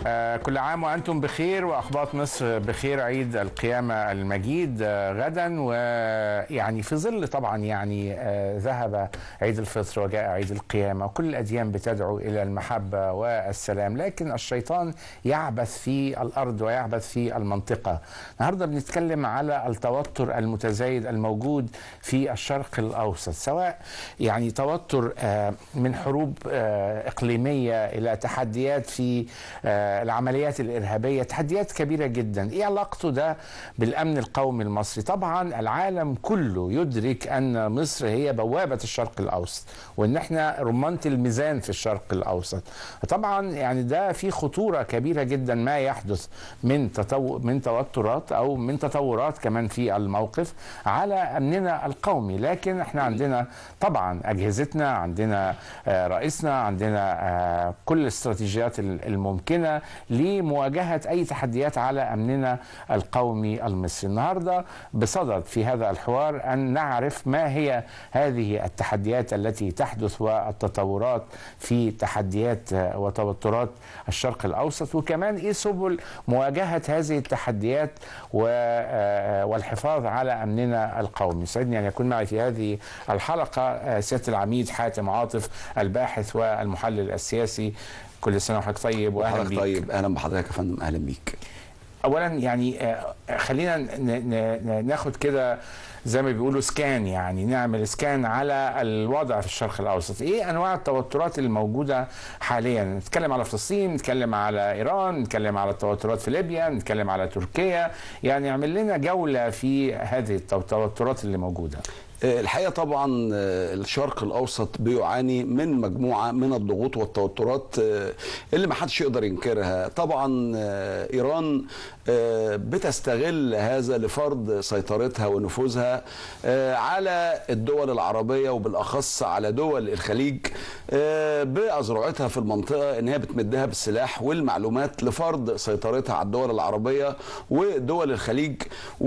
آه، كل عام وأنتم بخير وأخباط مصر بخير عيد القيامة المجيد آه، غدا ويعني في ظل طبعا يعني آه، ذهب عيد الفطر وجاء عيد القيامة وكل الأديان بتدعو إلى المحبة والسلام لكن الشيطان يعبث في الأرض ويعبث في المنطقة النهاردة بنتكلم على التوتر المتزايد الموجود في الشرق الأوسط سواء يعني توتر آه، من حروب آه، إقليمية إلى تحديات في آه، العمليات الإرهابية تحديات كبيرة جدا إيه علاقته ده بالأمن القومي المصري طبعا العالم كله يدرك أن مصر هي بوابة الشرق الأوسط وأن احنا رمانة الميزان في الشرق الأوسط طبعا يعني ده في خطورة كبيرة جدا ما يحدث من تطو... من توترات أو من تطورات كمان في الموقف على أمننا القومي لكن احنا عندنا طبعا أجهزتنا عندنا آه، رئيسنا عندنا آه، كل الاستراتيجيات الممكنة لمواجهة أي تحديات على أمننا القومي المصري النهاردة بصدد في هذا الحوار أن نعرف ما هي هذه التحديات التي تحدث والتطورات في تحديات آه، وتوترات الشرق الأوسط وكمان إيه سبل مواجهة هذه التحديات و- آه، والحفاظ على أمننا القومي يسعدني أن يكون معي في هذه الحلقة آه، سيادة العميد حاتم عاطف الباحث والمحلل السياسي كل سنة وحضرتك طيب وأهلا حضرتك بيك طيب اهلا بحضرتك يا فندم اهلا بيك اولا يعني آه، خلينا ن- ن- ن- ناخد كده زي ما بيقولوا سكان يعني نعمل سكان على الوضع في الشرق الاوسط ايه انواع التوترات الموجوده حاليا نتكلم على فلسطين نتكلم على ايران نتكلم على التوترات في ليبيا نتكلم على تركيا يعني اعمل لنا جوله في هذه التو- التوترات اللي موجوده آه، الحقيقه طبعا آه، الشرق الاوسط بيعاني من مجموعه من الضغوط والتوترات آه، اللي ما حدش يقدر ينكرها طبعا آه، ايران آه، بتستغل هذا لفرض سيطرتها ونفوذها آه، على الدول العربيه وبالاخص على دول الخليج آه، باذرعتها في المنطقه ان هي بتمدها بالسلاح والمعلومات لفرض سيطرتها على الدول العربيه ودول الخليج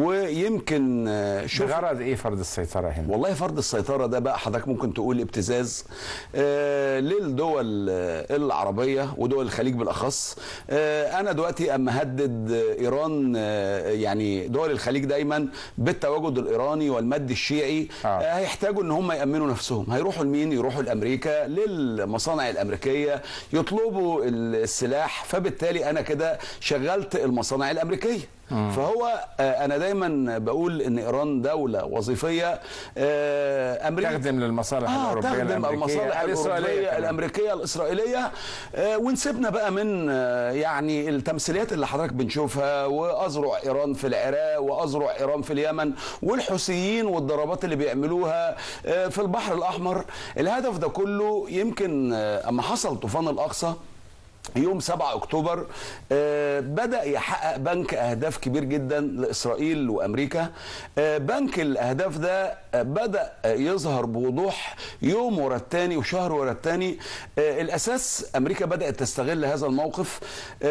ويمكن آه، شوف بغرض ايه فرض السيطره هنا والله فرض السيطرة ده بقى حضرتك ممكن تقول ابتزاز آه للدول آه، العربية ودول الخليج بالأخص آه أنا دلوقتي أما هدد آه، إيران آه يعني دول الخليج دايما بالتواجد الإيراني والمد الشيعي آه. آه. هيحتاجوا إن هم يأمنوا نفسهم هيروحوا لمين يروحوا لأمريكا للمصانع الأمريكية يطلبوا السلاح فبالتالي أنا كده شغلت المصانع الأمريكية فهو آه، انا دايما بقول ان ايران دوله وظيفيه آه، امريكا تخدم للمصالح آه الاوروبيه تخدم الامريكيه المصالح الاسرائيليه الاوروبيه كمان. الامريكيه الاسرائيليه آه ونسيبنا بقى من آه يعني التمثيليات اللي حضرتك بنشوفها واذرع ايران في العراق واذرع ايران في اليمن والحوثيين والضربات اللي بيعملوها آه في البحر الاحمر الهدف ده كله يمكن آه اما حصل طوفان الاقصى يوم 7 اكتوبر آه، بدا يحقق بنك اهداف كبير جدا لاسرائيل وامريكا آه، بنك الاهداف ده آه، بدا آه، يظهر بوضوح يوم ورا الثاني وشهر ورا الثاني الاساس امريكا بدات تستغل هذا الموقف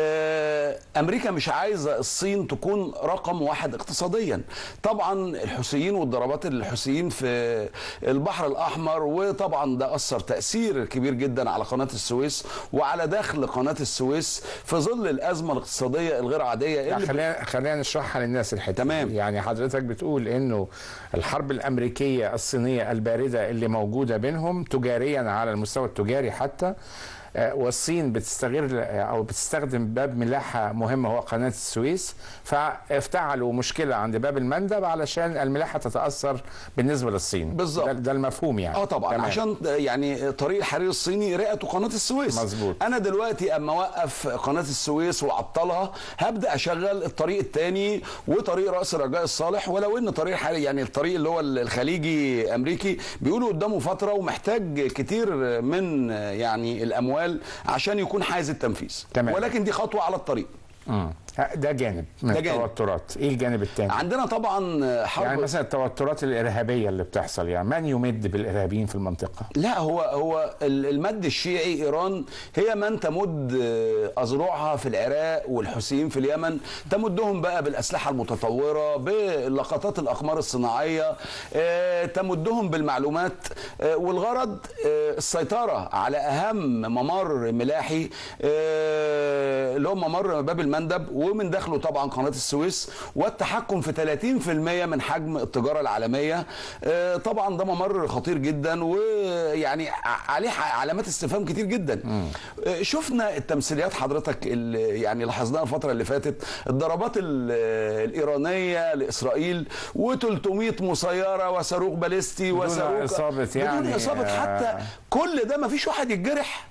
آه، امريكا مش عايزه الصين تكون رقم واحد اقتصاديا طبعا الحوثيين والضربات الحوثيين في البحر الاحمر وطبعا ده اثر تاثير كبير جدا على قناه السويس وعلى دخل قناه السويس في ظل الازمه الاقتصاديه الغير عاديه لا اللي خلينا خلينا نشرحها للناس الحته تمام. دي. يعني حضرتك بتقول انه الحرب الامريكيه الصينيه البارده اللي موجوده بينهم تجاريا على المستوى التجاري حتى آه، والصين بتستغل آه، او بتستخدم باب ملاحه مهم هو قناه السويس فافتعلوا مشكله عند باب المندب علشان الملاحه تتاثر بالنسبه للصين بالظبط. ده, ده المفهوم يعني اه طبعا تمام. عشان يعني طريق الحرير الصيني رئته قناه السويس مظبوط. انا دلوقتي اما اوقف قناه السويس واعطلها هبدا اشغل الطريق الثاني وطريق راس الرجاء الصالح ولو ان طريق الحرير يعني الطريق اللي هو الخليجي امريكي بيقولوا قدامه فتره ومحتاج كتير من يعني الاموال عشان يكون حائز التنفيذ تمام. ولكن دي خطوه على الطريق مم. ده جانب من ده جانب. التوترات ايه الجانب الثاني عندنا طبعا حرب يعني مثلا التوترات الارهابيه اللي بتحصل يعني من يمد بالارهابيين في المنطقه لا هو هو ال- المد الشيعي ايران هي من تمد آه، اذرعها في العراق والحوثيين في اليمن تمدهم بقى بالاسلحه المتطوره بلقطات الاقمار الصناعيه آه، تمدهم بالمعلومات آه، والغرض آه، السيطره على اهم ممر ملاحي آه، اللي هو ممر باب المندب ومن داخله طبعا قناه السويس والتحكم في 30% من حجم التجاره العالميه آه، طبعا ده ممر خطير جدا ويعني ع- عليه ح- علامات استفهام كتير جدا آه، شفنا التمثيليات حضرتك اللي يعني لاحظناها الفتره اللي فاتت الضربات ال- الايرانيه لاسرائيل و300 مسيره وصاروخ باليستي بدون وصاروخ إصابة بدون يعني، اصابه آه، حتى كل ده ما فيش واحد يتجرح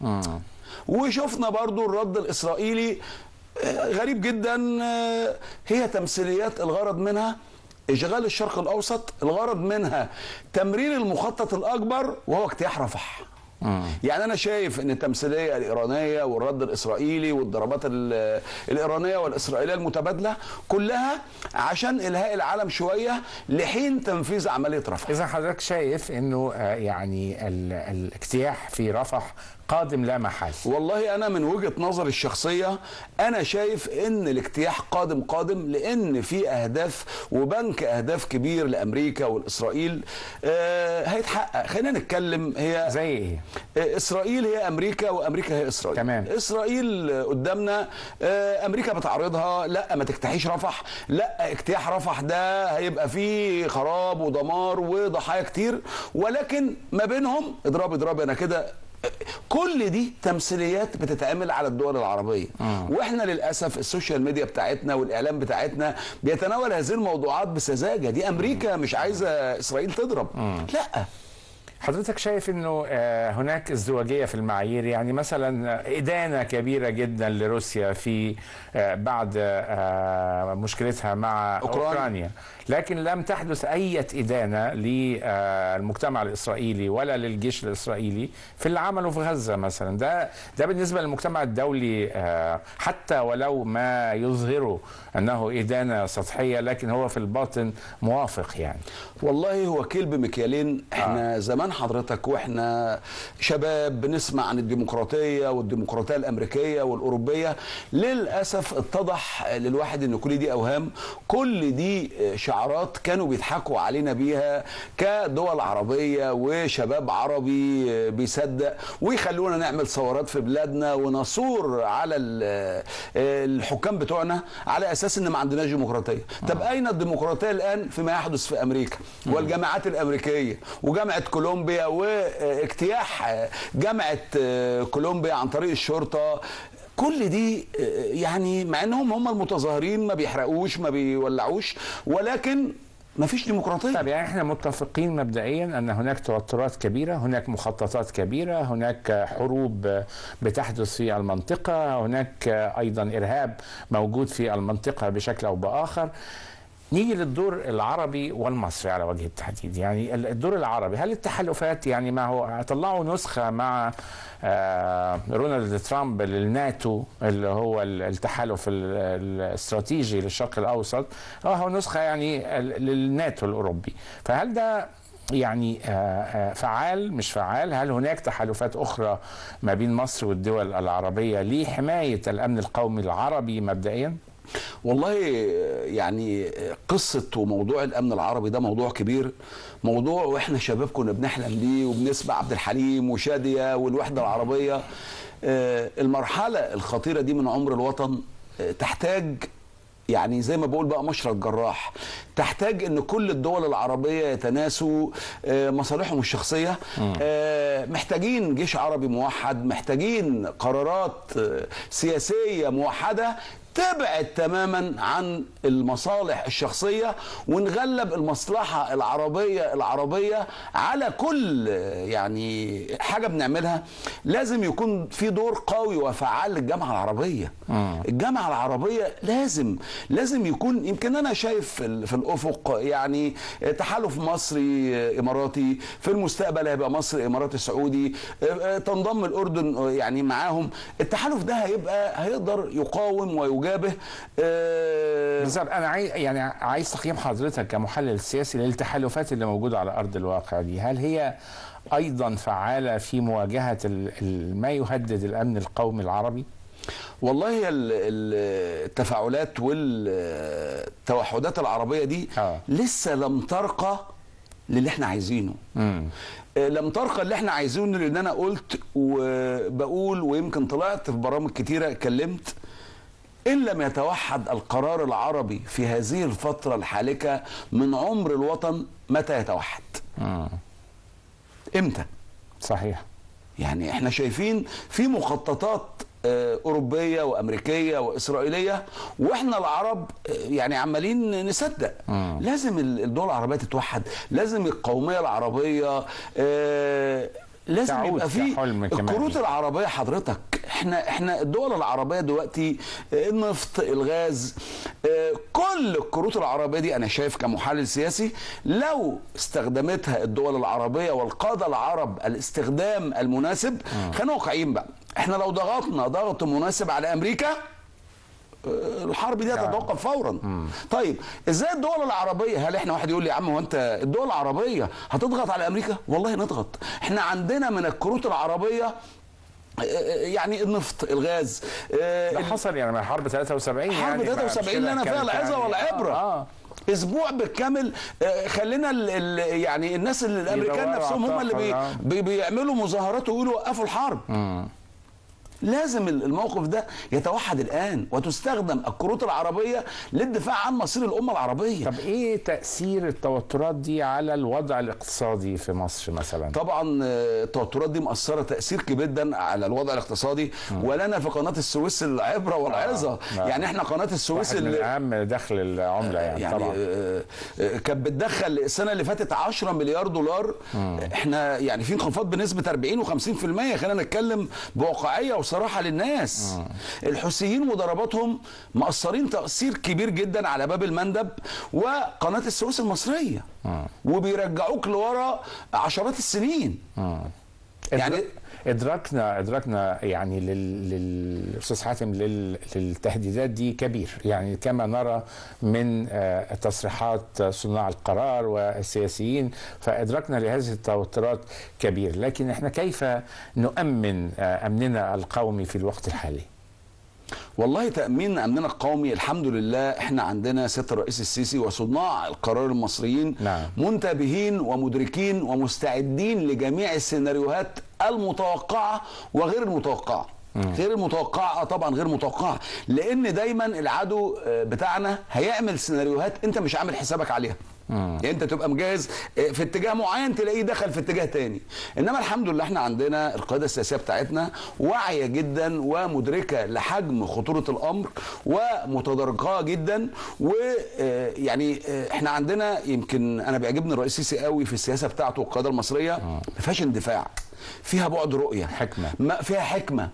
وشفنا برضو الرد الاسرائيلي آه، غريب جدا آه، هي تمثيليات الغرض منها اشغال الشرق الاوسط الغرض منها تمرير المخطط الاكبر وهو اجتياح رفح يعني انا شايف ان التمثيليه الايرانيه والرد الاسرائيلي والضربات ال- الايرانيه والاسرائيليه المتبادله كلها عشان الهاء العالم شويه لحين تنفيذ عمليه رفح اذا حضرتك شايف انه آه، يعني ال- الاجتياح في رفح قادم لا محال والله انا من وجهه نظري الشخصيه انا شايف ان الاجتياح قادم قادم لان في اهداف وبنك اهداف كبير لامريكا والاسرائيل آه هيتحقق خلينا نتكلم هي زي ايه آه، اسرائيل هي امريكا وامريكا هي اسرائيل تمام. اسرائيل آه، قدامنا آه، امريكا بتعرضها لا ما تجتاحيش رفح لا اجتياح رفح ده هيبقى فيه خراب ودمار وضحايا كتير ولكن ما بينهم اضرب اضرب انا كده كل دي تمثيليات بتتعمل على الدول العربيه واحنا للاسف السوشيال ميديا بتاعتنا والاعلام بتاعتنا بيتناول هذه الموضوعات بسذاجه دي امريكا مش عايزه اسرائيل تضرب لا حضرتك شايف انه آه، هناك ازدواجيه في المعايير يعني مثلا ادانه كبيره جدا لروسيا في آه، بعد آه، مشكلتها مع أوكرانيا. اوكرانيا لكن لم تحدث اي ادانه للمجتمع الاسرائيلي ولا للجيش الاسرائيلي في اللي عمله في غزه مثلا ده ده بالنسبه للمجتمع الدولي آه، حتى ولو ما يظهره انه ادانه سطحيه لكن هو في الباطن موافق يعني والله هو كلب مكيالين احنا آه. زمان حضرتك واحنا شباب بنسمع عن الديمقراطيه والديمقراطيه الامريكيه والاوروبيه للاسف اتضح للواحد ان كل دي اوهام كل دي شعارات كانوا بيضحكوا علينا بيها كدول عربيه وشباب عربي بيصدق ويخلونا نعمل ثورات في بلادنا ونثور على ال- الحكام بتوعنا على اساس ان ما عندناش ديمقراطيه طب اين الديمقراطيه الان فيما يحدث في امريكا والجامعات الامريكيه وجامعه كولومبيا واجتياح جامعه كولومبيا عن طريق الشرطه كل دي يعني مع انهم هم المتظاهرين ما بيحرقوش ما بيولعوش ولكن ما فيش ديمقراطيه طيب يعني احنا متفقين مبدئيا ان هناك توترات كبيره، هناك مخططات كبيره، هناك حروب بتحدث في المنطقه، هناك ايضا ارهاب موجود في المنطقه بشكل او باخر. نيجي للدور العربي والمصري على وجه التحديد يعني الدور العربي هل التحالفات يعني ما هو طلعوا نسخة مع آه رونالد ترامب للناتو اللي هو التحالف ال- الاستراتيجي للشرق الأوسط اه هو نسخة يعني ال- للناتو الأوروبي فهل ده يعني آه، آه، فعال مش فعال هل هناك تحالفات أخرى ما بين مصر والدول العربية لحماية الأمن القومي العربي مبدئيا؟ والله يعني قصة وموضوع الأمن العربي ده موضوع كبير موضوع وإحنا شباب كنا بنحلم بيه وبنسمع عبد الحليم وشادية والوحدة العربية آه، المرحلة الخطيرة دي من عمر الوطن آه، تحتاج يعني زي ما بقول بقى مشرط جراح تحتاج ان كل الدول العربيه يتناسوا آه، مصالحهم الشخصيه آه، محتاجين جيش عربي موحد محتاجين قرارات آه، سياسيه موحده تبعد تماما عن المصالح الشخصيه ونغلب المصلحه العربيه العربيه على كل آه، يعني حاجه بنعملها لازم يكون في دور قوي وفعال للجامعه العربيه الجامعه العربيه لازم لازم يكون يمكن انا شايف في ال- في الافق يعني تحالف مصري اماراتي في المستقبل هيبقى مصر اماراتي سعودي تنضم الاردن يعني معاهم التحالف ده هيبقى هيقدر يقاوم ويجاهد تجابه آه، بالظبط انا عايز يعني عايز تقييم حضرتك كمحلل سياسي للتحالفات اللي موجوده على ارض الواقع دي هل هي ايضا فعاله في مواجهه ال- ال- ما يهدد الامن القومي العربي والله هي ال- ال- التفاعلات والتوحدات العربيه دي آه. لسه لم ترقى للي احنا عايزينه امم آه، لم ترقى اللي احنا عايزينه لان انا قلت وبقول ويمكن طلعت في برامج كتيره اتكلمت ان لم يتوحد القرار العربي في هذه الفتره الحالكه من عمر الوطن متى يتوحد امتى صحيح يعني احنا شايفين في مخططات آه، اوروبيه وامريكيه واسرائيليه واحنا العرب آه، يعني عمالين نصدق مم. لازم ال- الدول العربيه تتوحد لازم القوميه العربيه آه، لازم تعود يبقى في كحلم كمان. الكروت العربيه حضرتك احنا احنا الدول العربيه دلوقتي آه، النفط الغاز آه، كل الكروت العربيه دي انا شايف كمحلل سياسي لو استخدمتها الدول العربيه والقاده العرب الاستخدام المناسب خلينا واقعيين بقى احنا لو ضغطنا ضغط مناسب على امريكا آه، الحرب دي هتتوقف فورا طيب ازاي الدول العربيه هل احنا واحد يقول لي يا عم هو انت الدول العربيه هتضغط على امريكا والله نضغط احنا عندنا من الكروت العربيه آه، آه، يعني النفط الغاز آه، ده حصل يعني من حرب 73 حرب يعني 73 لنا فيها كانت العظه يعني- والعبره آه. آه. اسبوع بالكامل آه، خلينا ال ال يعني الناس اللي الامريكان يدوروا نفسهم هم اللي بي على بي بيعملوا مظاهرات ويقولوا وقفوا الحرب لازم الموقف ده يتوحد الان وتستخدم الكروت العربيه للدفاع عن مصير الامه العربيه طب ايه تاثير التوترات دي على الوضع الاقتصادي في مصر مثلا طبعا آه، التوترات دي مأثرة تأثير كبير جدا على الوضع الاقتصادي ولنا في قناة السويس العبرة والعظة آه. يعني احنا قناة السويس واحد من اللي اهم دخل العمله يعني, يعني طبعا آه، آه، كانت بتدخل السنه اللي فاتت 10 مليار دولار احنا يعني في انخفاض بنسبه 40 و50% خلينا نتكلم بواقعيه وصراحه للناس الحوثيين وضرباتهم مأثرين تأثير كبير جدا على باب المندب وقناه السويس المصريه وبيرجعوك لورا عشرات السنين يعني- يعني ادراكنا ادراكنا يعني لل- للاستاذ حاتم لل- للتهديدات دي كبير يعني كما نرى من آه، تصريحات صناع القرار والسياسيين فادراكنا لهذه التوترات كبير لكن احنا كيف نؤمن آه، امننا القومي في الوقت الحالي والله تأمين أمننا القومي الحمد لله احنا عندنا سيادة الرئيس السيسي وصناع القرار المصريين نعم. منتبهين ومدركين ومستعدين لجميع السيناريوهات المتوقعة وغير المتوقعة غير المتوقعة طبعا غير متوقعة لأن دايما العدو آه، بتاعنا هيعمل سيناريوهات أنت مش عامل حسابك عليها يعني انت تبقى مجهز آه، في اتجاه معين تلاقيه دخل في اتجاه تاني انما الحمد لله احنا عندنا القياده السياسيه بتاعتنا واعيه جدا ومدركه لحجم خطوره الامر ومتدرجه جدا ويعني احنا عندنا يمكن انا بيعجبني الرئيس السيسي قوي في السياسه بتاعته والقياده المصريه ما فيهاش اندفاع فيها بعد رؤيه حكمة. ما فيها حكمه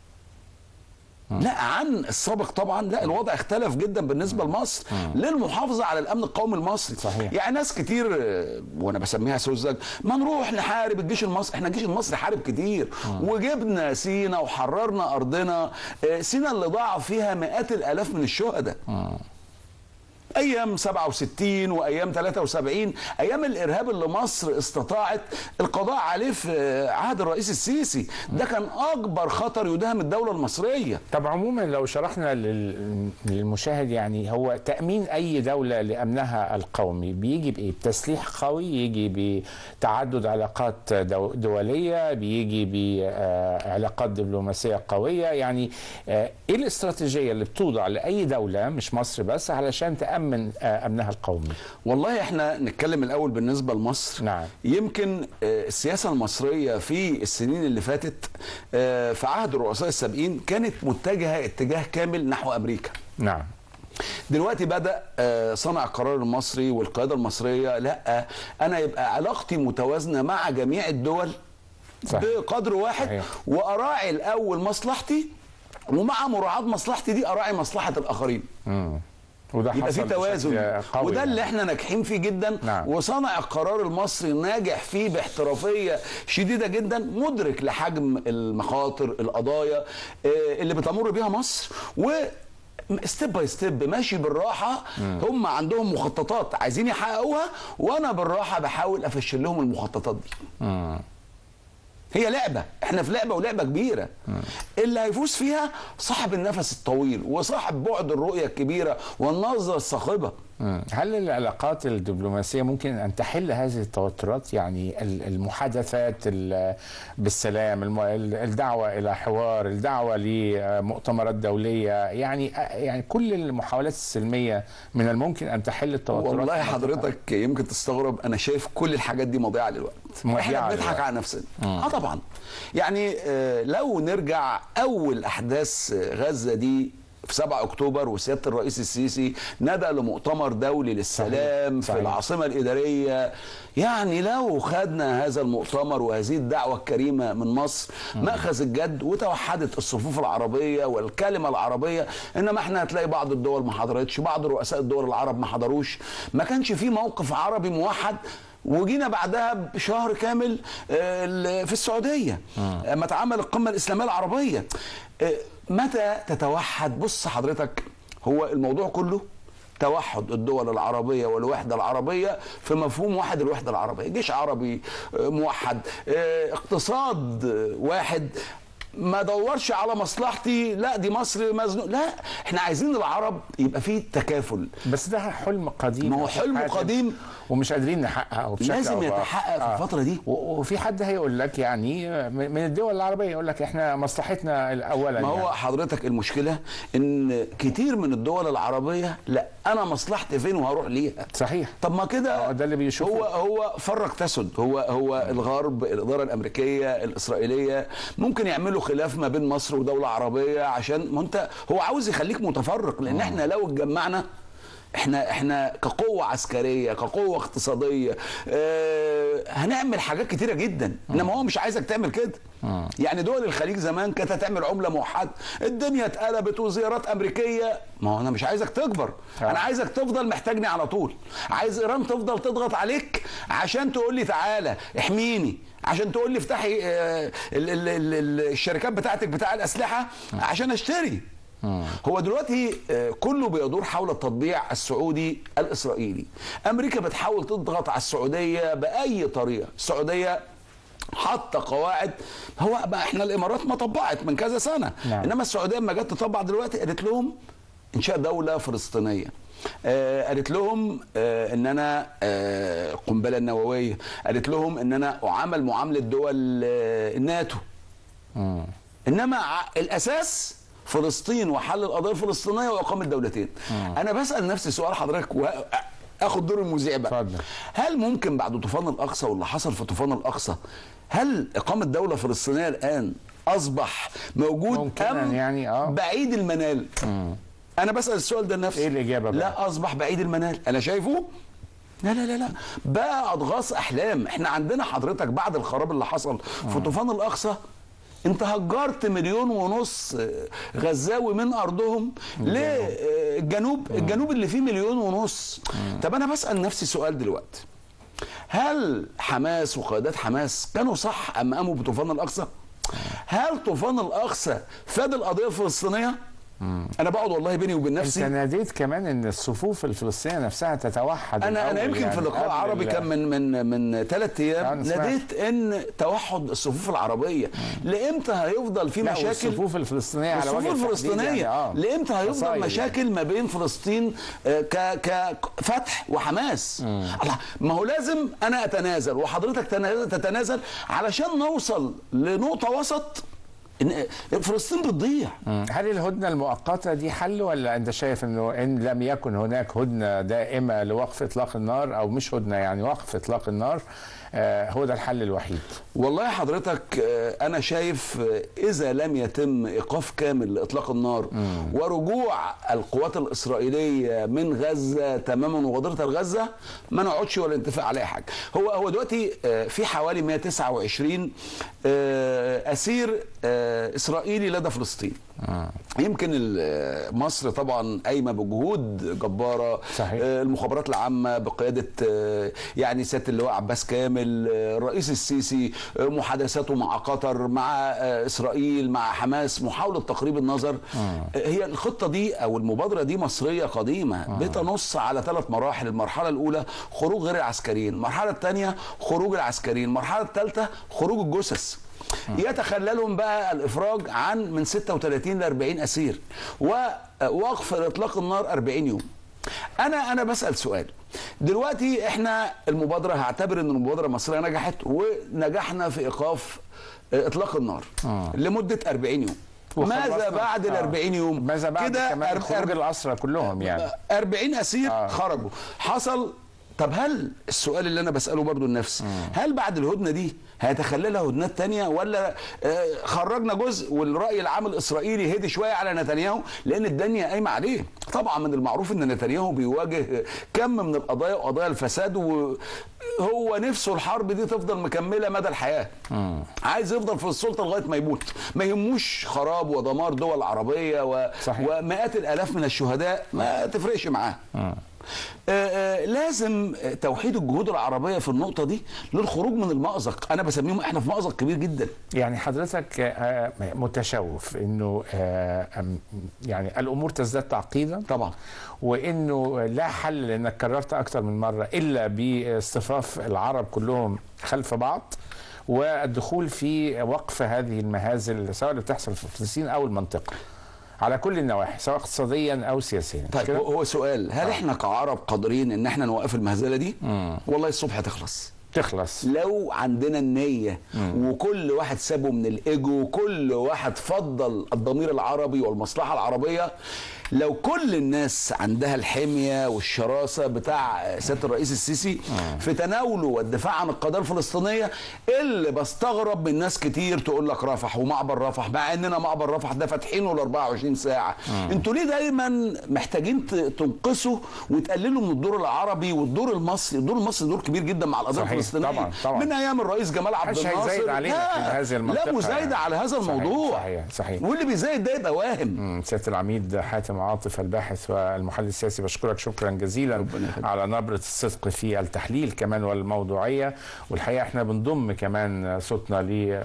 لا عن السابق طبعا لا الوضع اختلف جدا بالنسبه لمصر للمحافظه على الامن القومي المصري صحيح. يعني ناس كتير آه، وانا بسميها سوزج ما نروح نحارب الجيش المصري احنا الجيش المصري حارب كتير وجبنا سينا وحررنا ارضنا آه، سينا اللي ضاع فيها مئات الالاف من الشهداء ايام 67 وايام 73 ايام الارهاب اللي مصر استطاعت القضاء عليه في عهد الرئيس السيسي ده كان اكبر خطر يداهم الدوله المصريه طب عموما لو شرحنا لل- للمشاهد يعني هو تأمين أي دولة لأمنها القومي بيجي بإيه؟ بتسليح قوي يجي بتعدد علاقات دو- دولية بيجي بعلاقات دبلوماسية قوية يعني آه، إيه الاستراتيجية اللي بتوضع لأي دولة مش مصر بس علشان تأمن آه، أمنها القومي والله احنا نتكلم الاول بالنسبه لمصر نعم. يمكن آه، السياسه المصريه في السنين اللي فاتت آه، في عهد الرؤساء السابقين كانت متجهه اتجاه كامل نحو امريكا نعم دلوقتي بدا آه، صانع القرار المصري والقياده المصريه لا انا يبقى علاقتي متوازنه مع جميع الدول صح. بقدر واحد صحيح. واراعي الاول مصلحتي ومع مراعاه مصلحتي دي اراعي مصلحه الاخرين مم. وده يبقى حصل في توازن بشكل قوي وده يعني. اللي احنا ناجحين فيه جدا نعم. وصانع القرار المصري ناجح فيه باحترافيه شديده جدا مدرك لحجم المخاطر القضايا آه، اللي بتمر بيها مصر و ستيب باي ستيب ماشي بالراحه هم عندهم مخططات عايزين يحققوها وانا بالراحه بحاول افشل لهم المخططات دي هي لعبه احنا في لعبه ولعبه كبيره اللي هيفوز فيها صاحب النفس الطويل وصاحب بعد الرؤيه الكبيره والنظره الصاخبه مم. هل العلاقات الدبلوماسية ممكن أن تحل هذه التوترات يعني ال- المحادثات ال- بالسلام الم- ال- الدعوة إلى حوار الدعوة لمؤتمرات دولية يعني يعني كل المحاولات السلمية من الممكن أن تحل التوترات والله في حضرتك يمكن تستغرب انا شايف كل الحاجات دي مضيعه للوقت مضيعة احنا بنضحك للوقت. على نفسنا اه طبعا يعني آه، لو نرجع اول احداث آه، غزه دي في 7 اكتوبر وسياده الرئيس السيسي ندى لمؤتمر دولي للسلام صحيح. في العاصمه الاداريه يعني لو خدنا هذا المؤتمر وهذه الدعوه الكريمه من مصر ماخذ الجد وتوحدت الصفوف العربيه والكلمه العربيه انما احنا هتلاقي بعض الدول ما حضرتش بعض رؤساء الدول العرب ما حضروش ما كانش في موقف عربي موحد وجينا بعدها بشهر كامل آه، ال- في السعوديه لما اتعمل القمه الاسلاميه العربيه آه، متى تتوحد بص حضرتك هو الموضوع كله توحد الدول العربية والوحدة العربية في مفهوم واحد الوحدة العربية جيش عربي آه، موحد آه، اقتصاد آه، واحد ما دورش على مصلحتي لا دي مصر مزنوق لا احنا عايزين العرب يبقى فيه تكافل بس ده حلم قديم ما هو يا أستاذ حلم حاتم، قديم. ومش قادرين نحققه بشكل لازم أو بآخر. يتحقق في الفترة دي. و- وفي حد هيقول لك يعني من الدول العربية يقول لك احنا مصلحتنا الأولا ما هو يعني. حضرتك المشكلة ان كتير من الدول العربية لا انا مصلحتي فين وهروح ليها صحيح طب ما كده هو ده اللي بيشوفه. هو هو فرق تسد هو هو الغرب الاداره الامريكيه الاسرائيليه ممكن يعملوا خلاف ما بين مصر ودوله عربيه عشان ما انت هو عاوز يخليك متفرق لان احنا لو اتجمعنا احنا احنا كقوه عسكريه كقوه اقتصاديه اه هنعمل حاجات كتيره جدا انما هو مش عايزك تعمل كده يعني دول الخليج زمان كانت هتعمل عمله موحده الدنيا اتقلبت وزيارات امريكيه ما هو انا مش عايزك تكبر آه. انا عايزك تفضل محتاجني على طول عايز ايران تفضل تضغط عليك عشان تقول لي تعالى احميني عشان تقول لي افتحي آه، ال- ال- ال- ال- الشركات بتاعتك بتاع الاسلحه عشان اشتري هو دلوقتي آه، كله بيدور حول التطبيع السعودي الاسرائيلي امريكا بتحاول تضغط على السعوديه باي طريقه السعوديه حاطه قواعد هو بقى احنا الامارات ما طبقت من كذا سنه نعم. انما السعوديه لما جت تطبق دلوقتي قالت لهم انشاء دوله فلسطينيه آه قالت لهم آه ان انا آه قنبله نوويه قالت لهم ان انا اعامل معامله دول آه الناتو مم. انما ع- الاساس فلسطين وحل القضيه الفلسطينيه واقامه دولتين انا بسال نفسي سؤال حضرتك واخد دور المذيع بقى اتفضل. هل ممكن بعد طوفان الاقصى واللي حصل في طوفان الاقصى هل اقامه دوله فلسطينيه الان اصبح موجود ممكنا ام يعني، آه. بعيد المنال انا بسال السؤال ده لنفسي إيه الإجابة بقى؟ لا اصبح بعيد المنال انا شايفه لا لا لا لا بقى اضغاث احلام احنا عندنا حضرتك بعد الخراب اللي حصل في طوفان الاقصى انت هجرت مليون ونص آه، غزاوي من ارضهم للجنوب الجنوب اللي فيه مليون ونص طب انا بسال نفسي سؤال دلوقتي هل حماس وقيادات حماس كانوا صح ام قاموا بطوفان الاقصى هل طوفان الاقصى فاد القضيه الفلسطينيه انا بقعد والله بيني وبين انت نفسي ناديت كمان ان الصفوف الفلسطينيه نفسها تتوحد انا انا الأول يمكن يعني في لقاء قبل عربي ال- كان من من من ثلاث ايام أنا سمعت. ناديت ان توحد الصفوف العربجيه لامتى هيفضل في لا مشاكل والصفوف الفلسطينيه على الصفوف وجه التحديد الفلسطينيه يعني اه لامتى هيفضل فصايل يعني. مشاكل ما بين فلسطين آه، ك كفتح وحماس الله ما هو لازم انا اتنازل وحضرتك تنا- تتنازل علشان نوصل لنقطه وسط ان فلسطين بتضيع مم. هل الهدنه المؤقته دي حل ولا انت شايف انه ان لم يكن هناك هدنه دائمه لوقف اطلاق النار او مش هدنه يعني وقف اطلاق النار آه هو ده الحل الوحيد والله حضرتك آه، انا شايف آه، اذا لم يتم ايقاف كامل لاطلاق النار ورجوع القوات الاسرائيليه من غزه تماما وغادرة غزه ما نقعدش ولا نتفق على اي حاجه هو هو دلوقتي آه، في حوالي 129 آه، اسير آه، آه، اسرائيلي لدى فلسطين يمكن ال- مصر طبعا قايمه بجهود جباره صحيح. آه، المخابرات العامه بقياده آه، يعني سياده اللواء عباس كامل آه، الرئيس السيسي آه، محادثاته مع قطر مع آه، اسرائيل مع حماس محاوله تقريب النظر آه، هي الخطه دي او المبادره دي مصريه قديمه بتنص على ثلاث مراحل المرحله الاولى خروج غير العسكريين المرحله الثانيه خروج العسكريين المرحله الثالثه خروج الجثث يتخللهم بقى الافراج عن من 36 ل 40 اسير ووقف اطلاق النار 40 يوم انا انا بسال سؤال دلوقتي احنا المبادره هعتبر ان المبادره المصريه نجحت ونجحنا في ايقاف اطلاق النار لمده 40 يوم ماذا وخلصنا- بعد ال آه. 40 يوم ماذا بعد كده كمان أر- خروج أر- الاسرى كلهم يعني 40 اسير آه. آه. خرجوا حصل طب هل السؤال اللي انا بساله برضو لنفسي هل بعد الهدنه دي هيتخللها هدنات تانية ولا آه، خرجنا جزء والراي العام الاسرائيلي هدي شويه على نتنياهو لان الدنيا قايمه عليه طبعا من المعروف ان نتنياهو بيواجه كم من القضايا وقضايا الفساد وهو نفسه الحرب دي تفضل مكمله مدى الحياه عايز يفضل في السلطه لغايه ما يموت ما يهموش خراب ودمار دول عربيه و... صحيح. ومئات الالاف من الشهداء ما تفرقش معاه آه، آه، لازم توحيد الجهود العربيه في النقطه دي للخروج من المأزق انا بسميهم احنا في مأزق كبير جدا يعني حضرتك آه، متشوف انه آه، أم- يعني الامور تزداد تعقيدا طبعا وانه لا حل لانك كررت اكثر من مره الا باصطفاف العرب كلهم خلف بعض والدخول في وقف هذه المهازل سواء اللي بتحصل في فلسطين او المنطقه على كل النواحي سواء اقتصاديا او سياسيا مش طيب كده؟ هو هو سؤال هل احنا كعرب قادرين ان احنا نوقف المهزله دي والله الصبح تخلص تخلص لو عندنا النية وكل واحد سابه من الإيجو وكل واحد فضل الضمير العربي والمصلحة العربية لو كل الناس عندها الحمية والشراسة بتاع سيادة الرئيس السيسي في تناوله والدفاع عن القضية الفلسطينية اللي بستغرب من ناس كتير تقول لك رفح ومعبر رفح مع اننا معبر رفح ده فاتحينه ل 24 ساعة انتوا ليه دايما محتاجين ت- تنقصوا وتقللوا من الدور العربي والدور المصري الدور المصري دور كبير جدا مع القضية صحيح، الفلسطينية طبعا، طبعا. من ايام الرئيس جمال عبد محدش الناصر هيزايد علينا لا، في هذه المنطقة لا مزايدة يعني. على هذا صحيح، الموضوع صحيح، صحيح. واللي بيزايد ده يبقى واهم مم، سياده العميد حاتم عاطف الباحث والمحلل السياسي بشكرك شكرا جزيلا ربنا يخليك. على نبره الصدق في التحليل كمان والموضوعيه والحقيقه احنا بنضم كمان صوتنا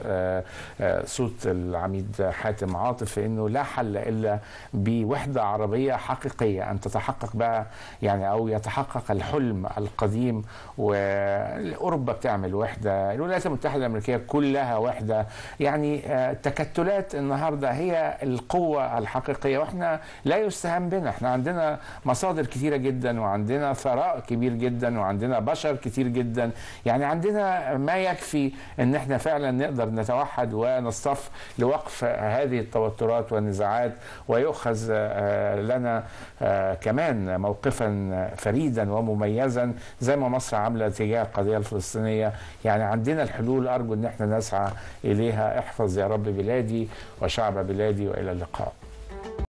لصوت العميد حاتم عاطف انه لا حل الا بوحده عربيه حقيقيه ان تتحقق بقى يعني او يتحقق الحلم القديم واوروبا بتعمل وحده الولايات المتحده الامريكيه كلها وحده يعني آه، تكتلات النهارده هي القوه الحقيقيه واحنا لا يستهان بنا احنا عندنا مصادر كثيره جدا وعندنا ثراء كبير جدا وعندنا بشر كتير جدا يعني عندنا ما يكفي ان احنا فعلا نقدر نتوحد ونصطف لوقف هذه التوترات والنزاعات ويؤخذ آه، لنا آه، كمان موقفا فريدا ومميزا زي ما مصر عامله تجاه القضيه الفلسطينيه يعني عندنا الحلول ارجو ان احنا نسعى اليها احفظ يا رب بلادي وشعب بلادي والى اللقاء